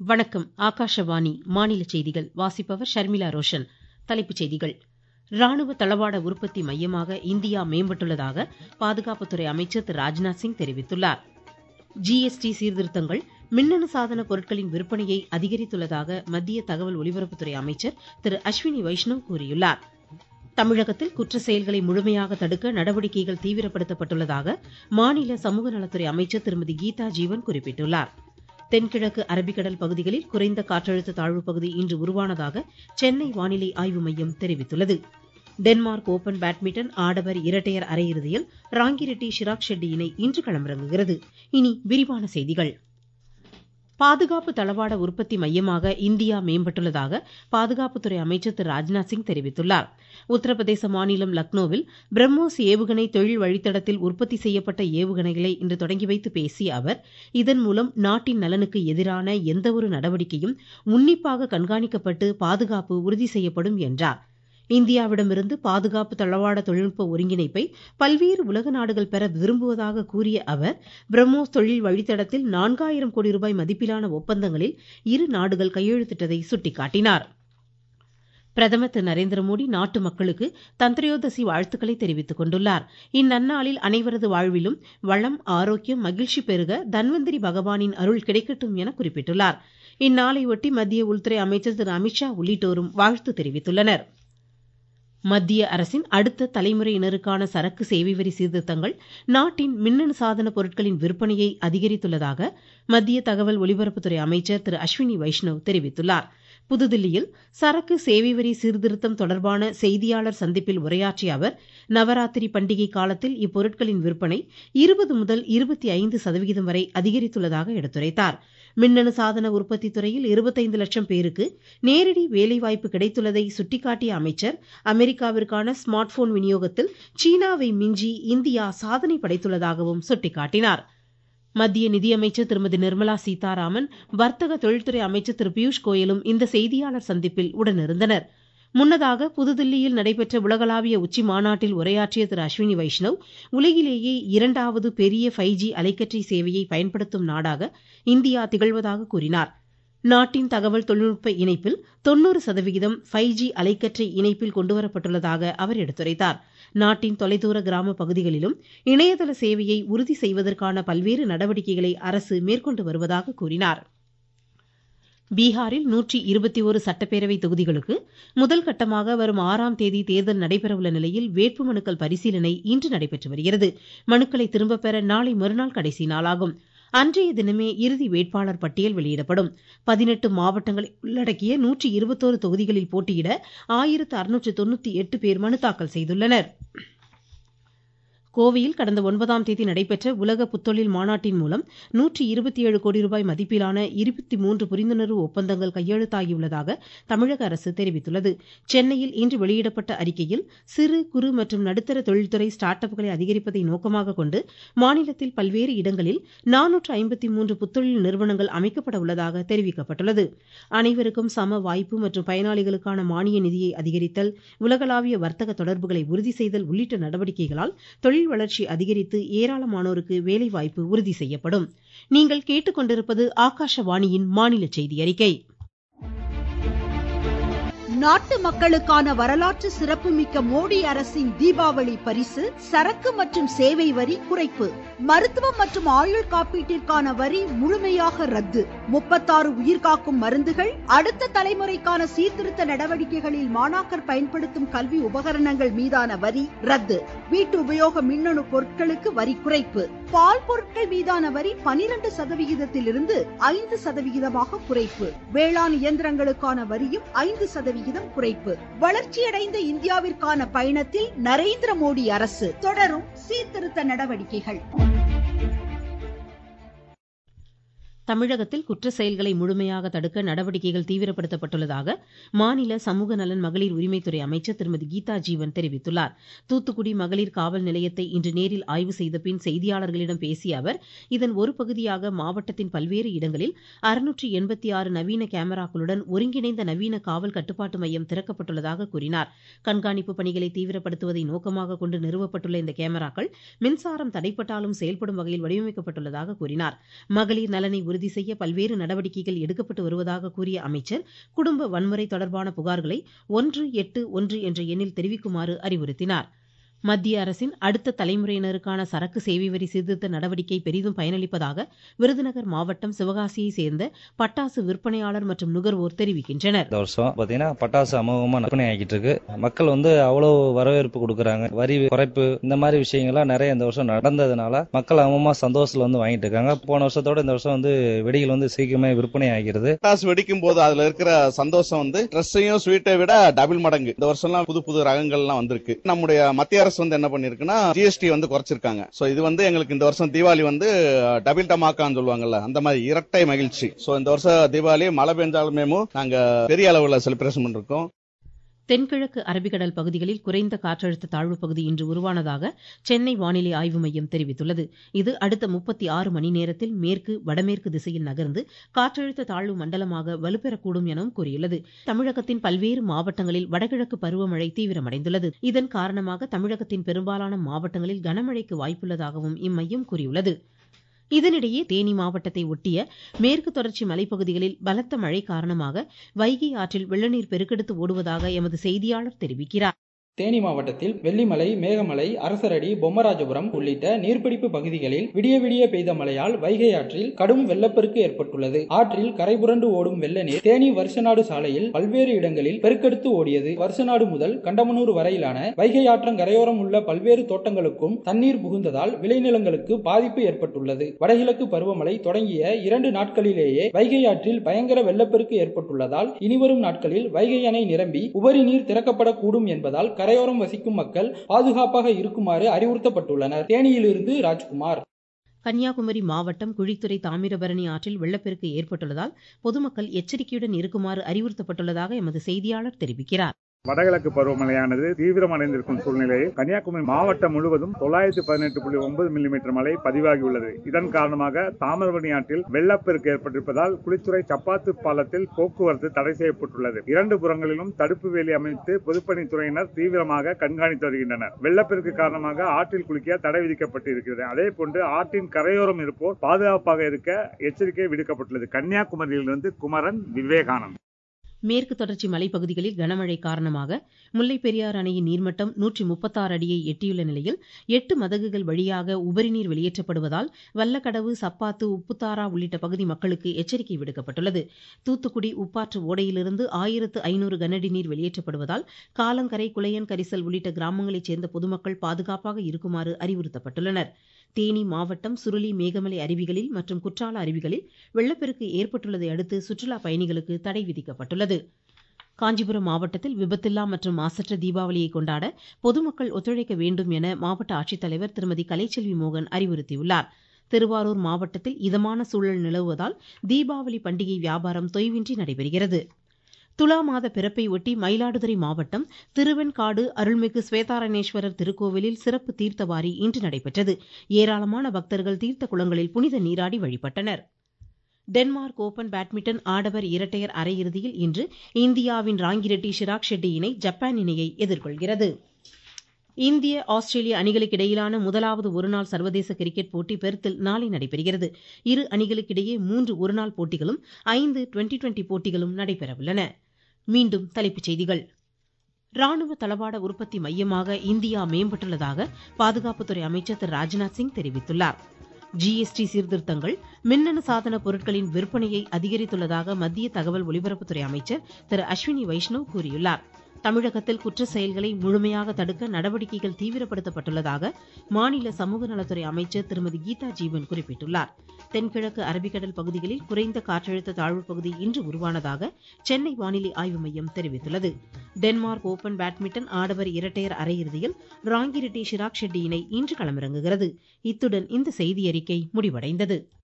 வணக்கம் ஆகாஷவாணி மாநில செய்திகள் வாசிப்பவர் ஷர்மிளா ரோஷன் தலைப்புச் செய்திகள் ராணுவ தளவாட உற்பத்தி மையமாக இந்தியா மேம்பட்டுள்ளதாக பாதுகாப்புத்துறை அமைச்சர் திரு ராஜ்நாத் சிங் தெரிவித்துள்ளார் ஜிஎஸ்டி சீர்திருத்தங்கள் மின்னணு சாதன பொருட்களின் விற்பனையை அதிகரித்துள்ளதாக மத்திய தகவல் ஒலிபரப்புத்துறை அமைச்சர் திரு அஸ்வினி வைஷ்ணவ் கூறியுள்ளார் தமிழகத்தில் குற்ற செயல்களை முழுமையாக தடுக்க நடவடிக்கைகள் தீவிரப்படுத்தப்பட்டுள்ளதாக மாநில சமூக நலத்துறை அமைச்சர் திருமதி கீதா ஜீவன் குறிப்பிட்டுள்ளார் தென்கிழக்கு அரபிக்கடல் பகுதிகளில் குறைந்த காற்றழுத்த தாழ்வு பகுதி இன்று உருவானதாக சென்னை வானிலை ஆய்வு மையம் தெரிவித்துள்ளது டென்மார்க் ஓபன் பேட்மிண்டன் ஆடவர் இரட்டையர் அரையிறுதியில் ராங்கிரெட்டி ஷிராக் ஷெட்டி இணை இன்று களமிறங்குகிறது இனி விரிவான செய்திகள் பாதுகாப்பு தளவாட உற்பத்தி மையமாக இந்தியா மேம்பட்டுள்ளதாக பாதுகாப்புத்துறை அமைச்சர் திரு ராஜ்நாத் சிங் தெரிவித்துள்ளார் உத்தரப்பிரதேச மாநிலம் லக்னோவில் பிரம்மோஸ் ஏவுகணை தொழில் வழித்தடத்தில் உற்பத்தி செய்யப்பட்ட ஏவுகணைகளை இன்று தொடங்கி வைத்து பேசிய அவர் இதன் மூலம் நாட்டின் நலனுக்கு எதிரான எந்தவொரு நடவடிக்கையும் உன்னிப்பாக கண்காணிக்கப்பட்டு பாதுகாப்பு உறுதி செய்யப்படும் என்றார் இந்தியாவிடமிருந்து பாதுகாப்பு தளவாட தொழில்நுட்ப ஒருங்கிணைப்பை பல்வேறு உலக நாடுகள் பெற விரும்புவதாக கூறிய அவர் பிரம்மோஸ் தொழில் வழித்தடத்தில் நான்காயிரம் கோடி ரூபாய் மதிப்பிலான ஒப்பந்தங்களில் இரு நாடுகள் கையெழுத்திட்டதை சுட்டிக்காட்டினார் பிரதமர் திரு நரேந்திர மோடி நாட்டு மக்களுக்கு தந்திரயோதசி வாழ்த்துக்களை தெரிவித்துக் கொண்டுள்ளார் இந்நன்னாளில் அனைவரது வாழ்விலும் வளம் ஆரோக்கியம் மகிழ்ச்சி பெருக தன்வந்திரி பகவானின் அருள் கிடைக்கட்டும் என குறிப்பிட்டுள்ளார் இந்நாளையொட்டி மத்திய உள்துறை அமைச்சர் திரு அமித்ஷா உள்ளிட்டோரும் வாழ்த்து தெரிவித்துள்ளனர் மத்திய அரசின் அடுத்த தலைமுறையினருக்கான சரக்கு சேவை வரி சீர்திருத்தங்கள் நாட்டின் மின்னணு சாதன பொருட்களின் விற்பனையை அதிகரித்துள்ளதாக மத்திய தகவல் ஒலிபரப்புத்துறை அமைச்சர் திரு அஸ்வினி வைஷ்ணவ் தெரிவித்துள்ளார் புதுதில்லியில் சரக்கு சேவை வரி சீர்திருத்தம் தொடர்பான செய்தியாளர் சந்திப்பில் உரையாற்றிய அவர் நவராத்திரி பண்டிகை காலத்தில் இப்பொருட்களின் விற்பனை இருபது முதல் இருபத்தி ஐந்து சதவிகிதம் வரை அதிகரித்துள்ளதாக எடுத்துரைத்தார் மின்னணு சாதன உற்பத்தி துறையில் இருபத்தைந்து லட்சம் பேருக்கு நேரடி வேலைவாய்ப்பு கிடைத்துள்ளதை சுட்டிக்காட்டிய அமைச்சர் அமெரிக்காவிற்கான ஸ்மார்ட் போன் விநியோகத்தில் சீனாவை மிஞ்சி இந்தியா சாதனை படைத்துள்ளதாகவும் சுட்டிக்காட்டினார் மத்திய நிதியமைச்சர் திருமதி நிர்மலா சீதாராமன் வர்த்தக தொழில்துறை அமைச்சர் திரு பியூஷ் கோயலும் இந்த செய்தியாளர் சந்திப்பில் உடனிருந்தனர் முன்னதாக புதுதில்லியில் நடைபெற்ற உலகளாவிய உச்சி மாநாட்டில் உரையாற்றிய திரு அஸ்வினி வைஷ்ணவ் உலகிலேயே இரண்டாவது பெரிய ஃபைவ் ஜி அலைக்கற்றை சேவையை பயன்படுத்தும் நாடாக இந்தியா திகழ்வதாக கூறினார் நாட்டின் தகவல் தொழில்நுட்ப இணைப்பில் தொன்னூறு சதவிகிதம் ஃபைவ் ஜி அலைக்கற்றை இணைப்பில் கொண்டுவரப்பட்டுள்ளதாக அவர் எடுத்துரைத்தார் நாட்டின் தொலைதூர கிராம பகுதிகளிலும் இணையதள சேவையை உறுதி செய்வதற்கான பல்வேறு நடவடிக்கைகளை அரசு மேற்கொண்டு வருவதாக கூறினார் பீகாரில் நூற்றி இருபத்தி ஒரு சட்டப்பேரவை தொகுதிகளுக்கு முதல் கட்டமாக வரும் ஆறாம் தேதி தேர்தல் நடைபெறவுள்ள நிலையில் வேட்புமனுக்கள் பரிசீலனை இன்று நடைபெற்று வருகிறது மனுக்களை திரும்பப் பெற நாளை மறுநாள் கடைசி நாளாகும் அன்றைய தினமே இறுதி வேட்பாளர் பட்டியல் வெளியிடப்படும் பதினெட்டு மாவட்டங்களை உள்ளடக்கிய நூற்றி இருபத்தோரு தொகுதிகளில் போட்டியிட ஆயிரத்து அறுநூற்று தொண்ணூத்தி எட்டு பேர் மனு தாக்கல் செய்துள்ளனர் கோவையில் கடந்த ஒன்பதாம் தேதி நடைபெற்ற உலக புத்தொழில் மாநாட்டின் மூலம் நூற்றி இருபத்தி ஏழு கோடி ரூபாய் மதிப்பிலான இருபத்தி மூன்று புரிந்துணர்வு ஒப்பந்தங்கள் கையெழுத்தாகியுள்ளதாக தமிழக அரசு தெரிவித்துள்ளது சென்னையில் இன்று வெளியிடப்பட்ட அறிக்கையில் சிறு குறு மற்றும் நடுத்தர தொழில்துறை ஸ்டார்ட் அப்களை அதிகரிப்பதை நோக்கமாக கொண்டு மாநிலத்தில் பல்வேறு இடங்களில் நானூற்று ஐம்பத்தி மூன்று புத்தொழில் நிறுவனங்கள் அமைக்கப்பட உள்ளதாக தெரிவிக்கப்பட்டுள்ளது அனைவருக்கும் சம வாய்ப்பு மற்றும் பயனாளிகளுக்கான மானிய நிதியை அதிகரித்தல் உலகளாவிய வர்த்தக தொடர்புகளை உறுதி செய்தல் உள்ளிட்ட நடவடிக்கைகளால் தொழில் வளர்ச்சி அதிகரித்து ஏராளமானோருக்கு வேலைவாய்ப்பு உறுதி செய்யப்படும் நீங்கள் கேட்டுக்கொண்டிருப்பது ஆகாஷவாணியின் மாநில செய்தி அறிக்கை நாட்டு மக்களுக்கான வரலாற்று சிறப்புமிக்க மோடி அரசின் தீபாவளி பரிசு சரக்கு மற்றும் சேவை வரி குறைப்பு மருத்துவம் மற்றும் ஆயுள் காப்பீட்டிற்கான வரி முழுமையாக ரத்து முப்பத்தாறு உயிர்காக்கும் மருந்துகள் அடுத்த தலைமுறைக்கான சீர்திருத்த நடவடிக்கைகளில் மாணாக்கர் பயன்படுத்தும் கல்வி உபகரணங்கள் மீதான வரி ரத்து வீட்டு உபயோக மின்னணு பொருட்களுக்கு வரி குறைப்பு பால் பொருட்கள் மீதான வரி பனிரெண்டு சதவிகிதத்திலிருந்து ஐந்து சதவிகிதமாக குறைப்பு வேளாண் இயந்திரங்களுக்கான வரியும் ஐந்து சதவிகிதம் குறைப்பு வளர்ச்சியடைந்த இந்தியாவிற்கான பயணத்தில் நரேந்திர மோடி அரசு தொடரும் சீர்திருத்த நடவடிக்கைகள் தமிழகத்தில் குற்ற செயல்களை முழுமையாக தடுக்க நடவடிக்கைகள் தீவிரப்படுத்தப்பட்டுள்ளதாக மாநில சமூக நலன் மகளிர் உரிமைத்துறை அமைச்சர் திருமதி கீதா ஜீவன் தெரிவித்துள்ளார் தூத்துக்குடி மகளிர் காவல் நிலையத்தை இன்று நேரில் ஆய்வு செய்த பின் செய்தியாளர்களிடம் பேசிய அவர் இதன் ஒரு பகுதியாக மாவட்டத்தின் பல்வேறு இடங்களில் அறுநூற்றி எண்பத்தி ஆறு நவீன கேமராக்களுடன் ஒருங்கிணைந்த நவீன காவல் கட்டுப்பாட்டு மையம் திறக்கப்பட்டுள்ளதாக கூறினார் கண்காணிப்பு பணிகளை தீவிரப்படுத்துவதை நோக்கமாக கொண்டு நிறுவப்பட்டுள்ள இந்த கேமராக்கள் மின்சாரம் தடைப்பட்டாலும் செயல்படும் வகையில் வடிவமைக்கப்பட்டுள்ளதாக கூறினார் மகளிர் நலனை உறுதி உறுதி செய்ய பல்வேறு நடவடிக்கைகள் எடுக்கப்பட்டு வருவதாக கூறிய அமைச்சர் குடும்ப வன்முறை தொடர்பான புகார்களை ஒன்று எட்டு ஒன்று என்ற எண்ணில் தெரிவிக்குமாறு அறிவுறுத்தினார் மத்திய அரசின் அடுத்த தலைமுறையினருக்கான சரக்கு சேவை வரி சீர்திருத்த நடவடிக்கை பெரிதும் பயனளிப்பதாக விருதுநகர் மாவட்டம் சிவகாசியை சேர்ந்த பட்டாசு விற்பனையாளர் மற்றும் நுகர்வோர் தெரிவிக்கின்றனர் இந்த வருஷம் பாத்தீங்கன்னா பட்டாசு அமோகமா விற்பனை ஆகிட்டு இருக்கு மக்கள் வந்து அவ்வளவு வரவேற்பு கொடுக்கறாங்க வரி குறைப்பு இந்த மாதிரி விஷயங்கள்லாம் நிறைய இந்த வருஷம் நடந்ததுனால மக்கள் அமோகமா சந்தோஷத்துல வந்து வாங்கிட்டு இருக்காங்க போன வருஷத்தோட இந்த வருஷம் வந்து வெடிகள் வந்து சீக்கிரமே விற்பனை ஆகிறது பட்டாசு வெடிக்கும் போது அதுல இருக்கிற சந்தோஷம் வந்து ட்ரெஸ்ஸையும் ஸ்வீட்டை விட டபுள் மடங்கு இந்த வருஷம்லாம் புது புது ரகங்கள்லாம் வந்திருக்கு நம்முடைய மத்திய அரசு வந்து என்ன பண்ணிருக்குன்னா ஜிஎஸ்டி வந்து குறைச்சிருக்காங்க சோ இது வந்து எங்களுக்கு இந்த வருஷம் தீபாவளி வந்து டபுள் டமாக்கான்னு சொல்லுவாங்கல்ல அந்த மாதிரி இரட்டை மகிழ்ச்சி சோ இந்த வருஷம் தீபாவளி மழை பெஞ்சாலுமே நாங்க பெரிய அளவுல செலிப்ரேஷன் பண்ணிருக்கோம் தென்கிழக்கு அரபிக்கடல் பகுதிகளில் குறைந்த காற்றழுத்த தாழ்வு பகுதி இன்று உருவானதாக சென்னை வானிலை ஆய்வு மையம் தெரிவித்துள்ளது இது அடுத்த முப்பத்தி ஆறு மணி நேரத்தில் மேற்கு வடமேற்கு திசையில் நகர்ந்து காற்றழுத்த தாழ்வு மண்டலமாக வலுப்பெறக்கூடும் எனவும் கூறியுள்ளது தமிழகத்தின் பல்வேறு மாவட்டங்களில் வடகிழக்கு பருவமழை தீவிரமடைந்துள்ளது இதன் காரணமாக தமிழகத்தின் பெரும்பாலான மாவட்டங்களில் கனமழைக்கு வாய்ப்புள்ளதாகவும் இம்மையம் கூறியுள்ளது இதனிடையே தேனி மாவட்டத்தை ஒட்டிய மேற்கு தொடர்ச்சி மலைப்பகுதிகளில் பலத்த மழை காரணமாக வைகை ஆற்றில் வெள்ளநீர் பெருக்கெடுத்து ஓடுவதாக எமது செய்தியாளர் தெரிவிக்கிறார் தேனி மாவட்டத்தில் வெள்ளிமலை மேகமலை அரசரடி பொம்மராஜபுரம் உள்ளிட்ட நீர்பிடிப்பு பகுதிகளில் விடிய விடிய பெய்த மழையால் வைகை ஆற்றில் கடும் வெள்ளப்பெருக்கு ஏற்பட்டுள்ளது ஆற்றில் கரைபுரண்டு ஓடும் வெள்ள நீர் தேனி வருஷநாடு சாலையில் பல்வேறு இடங்களில் பெருக்கெடுத்து ஓடியது வருஷநாடு முதல் கண்டமனூர் வரையிலான வைகை ஆற்றங்கரையோரம் உள்ள பல்வேறு தோட்டங்களுக்கும் தண்ணீர் புகுந்ததால் விளைநிலங்களுக்கு பாதிப்பு ஏற்பட்டுள்ளது வடகிழக்கு பருவமழை தொடங்கிய இரண்டு நாட்களிலேயே வைகை ஆற்றில் பயங்கர வெள்ளப்பெருக்கு ஏற்பட்டுள்ளதால் இனிவரும் நாட்களில் வைகை அணை நிரம்பி உபரி நீர் திறக்கப்படக்கூடும் என்பதால் கரையோரம் வசிக்கும் மக்கள் பாதுகாப்பாக இருக்குமாறு அறிவுறுத்தப்பட்டுள்ளனர் தேனியிலிருந்து ராஜ்குமார் கன்னியாகுமரி மாவட்டம் குழித்துறை தாமிரபரணி ஆற்றில் வெள்ளப்பெருக்கு ஏற்பட்டுள்ளதால் பொதுமக்கள் எச்சரிக்கையுடன் இருக்குமாறு அறிவுறுத்தப்பட்டுள்ளதாக எமது செய்தியாளர் தெரிவிக்கிறார் வடகிழக்கு பருவமழையானது தீவிரமடைந்திருக்கும் சூழ்நிலையில் கன்னியாகுமரி மாவட்டம் முழுவதும் தொள்ளாயிரத்தி பதினெட்டு புள்ளி ஒன்பது மில்லிமீட்டர் மழை பதிவாகியுள்ளது இதன் காரணமாக தாமிரபரணி ஆற்றில் வெள்ளப்பெருக்கு ஏற்பட்டிருப்பதால் குளித்துறை சப்பாத்து பாலத்தில் போக்குவரத்து தடை செய்யப்பட்டுள்ளது இரண்டு புறங்களிலும் தடுப்பு வேலி அமைத்து பொதுப்பணித்துறையினர் தீவிரமாக கண்காணித்து வருகின்றனர் வெள்ளப்பெருக்கு காரணமாக ஆற்றில் குளிக்க தடை விதிக்கப்பட்டு இருக்கிறது அதே போன்று ஆற்றின் கரையோரம் இருப்போர் பாதுகாப்பாக இருக்க எச்சரிக்கை விடுக்கப்பட்டுள்ளது கன்னியாகுமரியிலிருந்து குமரன் விவேகானந்த் மேற்கு தொடர்ச்சி மலைப்பகுதிகளில் கனமழை காரணமாக முல்லைப் பெரியாறு அணையின் நீர்மட்டம் நூற்றி முப்பத்தாறு அடியை எட்டியுள்ள நிலையில் எட்டு மதகுகள் வழியாக உபரிநீர் வெளியேற்றப்படுவதால் வல்லக்கடவு சப்பாத்து உப்புத்தாரா உள்ளிட்ட பகுதி மக்களுக்கு எச்சரிக்கை விடுக்கப்பட்டுள்ளது தூத்துக்குடி உப்பாற்று ஓடையிலிருந்து ஆயிரத்து ஐநூறு கனஅடி நீர் வெளியேற்றப்படுவதால் காலங்கரை குளையன் கரிசல் உள்ளிட்ட கிராமங்களைச் சேர்ந்த பொதுமக்கள் பாதுகாப்பாக இருக்குமாறு அறிவுறுத்தப்பட்டுள்ளனர் தேனி மாவட்டம் சுருளி மேகமலை அருவிகளில் மற்றும் குற்றால அருவிகளில் வெள்ளப்பெருக்கு ஏற்பட்டுள்ளதை அடுத்து சுற்றுலா பயணிகளுக்கு தடை விதிக்கப்பட்டுள்ளது காஞ்சிபுரம் மாவட்டத்தில் விபத்தில்லா மற்றும் மாசற்ற தீபாவளியை கொண்டாட பொதுமக்கள் ஒத்துழைக்க வேண்டும் என மாவட்ட ஆட்சித்தலைவர் திருமதி கலைச்செல்வி மோகன் அறிவுறுத்தியுள்ளார் திருவாரூர் மாவட்டத்தில் இதமான சூழல் நிலவுவதால் தீபாவளி பண்டிகை வியாபாரம் தொய்வின்றி நடைபெறுகிறது துலா மாத பிறப்பை ஒட்டி மயிலாடுதுறை மாவட்டம் திருவெண்காடு அருள்மிகு ஸ்வேதாரணேஸ்வரர் திருக்கோவிலில் சிறப்பு தீர்த்தவாரி இன்று நடைபெற்றது ஏராளமான பக்தர்கள் தீர்த்த குளங்களில் புனித நீராடி வழிபட்டனர் டென்மார்க் ஓபன் பேட்மிண்டன் ஆடவர் இரட்டையர் அரையிறுதியில் இன்று இந்தியாவின் ராங்கிரெட்டி ஷிராக் ஷெட்டி இணை ஜப்பான் இணையை எதிர்கொள்கிறது இந்திய ஆஸ்திரேலிய அணிகளுக்கு இடையிலான முதலாவது ஒருநாள் சர்வதேச கிரிக்கெட் போட்டி பெர்த்தில் நாளை நடைபெறுகிறது இரு அணிகளுக்கிடையே மூன்று ஒருநாள் போட்டிகளும் ஐந்து டுவெண்டி டுவெண்டி போட்டிகளும் நடைபெறவுள்ளன மீண்டும் தலைப்புச் செய்திகள் ராணுவ தளவாட உற்பத்தி மையமாக இந்தியா மேம்பட்டுள்ளதாக பாதுகாப்புத்துறை அமைச்சர் திரு ராஜ்நாத் சிங் தெரிவித்துள்ளார் ஜிஎஸ்டி சீர்திருத்தங்கள் மின்னணு சாதன பொருட்களின் விற்பனையை அதிகரித்துள்ளதாக மத்திய தகவல் ஒலிபரப்புத்துறை அமைச்சர் திரு அஸ்வினி வைஷ்ணவ் கூறியுள்ளார் தமிழகத்தில் குற்ற செயல்களை முழுமையாக தடுக்க நடவடிக்கைகள் தீவிரப்படுத்தப்பட்டுள்ளதாக மாநில சமூக நலத்துறை அமைச்சர் திருமதி கீதா ஜீவன் குறிப்பிட்டுள்ளார் தென்கிழக்கு அரபிக்கடல் பகுதிகளில் குறைந்த காற்றழுத்த தாழ்வு பகுதி இன்று உருவானதாக சென்னை வானிலை ஆய்வு மையம் தெரிவித்துள்ளது டென்மார்க் ஓபன் பேட்மிண்டன் ஆடவர் இரட்டையர் அரையிறுதியில் ராங்கிரெட்டி ஷிராக் ஷெட்டி இணை இன்று களமிறங்குகிறது இத்துடன் இந்த செய்தியறிக்கை முடிவடைந்தது